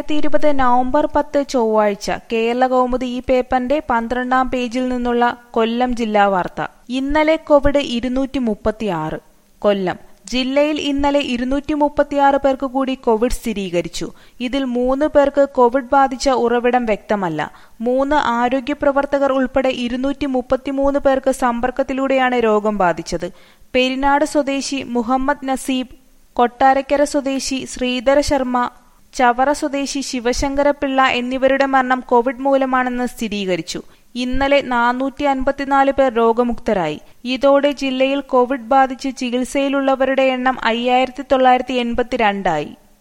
രണ്ടായിരത്തി ഇരുപത് നവംബർ പത്ത് ചൊവ്വാഴ്ച കേരള കൗമുദി ഈ പേപ്പറിന്റെ പന്ത്രണ്ടാം പേജിൽ നിന്നുള്ള കൊല്ലം ജില്ലാ വാർത്ത ഇന്നലെ കോവിഡ് ഇരുന്നൂറ്റി മുപ്പത്തിയാറ് കൊല്ലം ജില്ലയിൽ ഇന്നലെ ഇരുന്നൂറ്റി മുപ്പത്തിയാറ് പേർക്ക് കൂടി കോവിഡ് സ്ഥിരീകരിച്ചു ഇതിൽ മൂന്ന് പേർക്ക് കോവിഡ് ബാധിച്ച ഉറവിടം വ്യക്തമല്ല മൂന്ന് ആരോഗ്യ പ്രവർത്തകർ ഉൾപ്പെടെ ഇരുന്നൂറ്റി മുപ്പത്തിമൂന്ന് പേർക്ക് സമ്പർക്കത്തിലൂടെയാണ് രോഗം ബാധിച്ചത് പെരിനാട് സ്വദേശി മുഹമ്മദ് നസീബ് കൊട്ടാരക്കര സ്വദേശി ശ്രീധര ശർമ്മ ചവറ സ്വദേശി ശിവശങ്കരപിള്ള എന്നിവരുടെ മരണം കോവിഡ് മൂലമാണെന്ന് സ്ഥിരീകരിച്ചു ഇന്നലെ നാനൂറ്റി അൻപത്തിനാല് പേർ രോഗമുക്തരായി ഇതോടെ ജില്ലയിൽ കോവിഡ് ബാധിച്ച് ചികിത്സയിലുള്ളവരുടെ എണ്ണം അയ്യായിരത്തി തൊള്ളായിരത്തി എൺപത്തിരണ്ടായി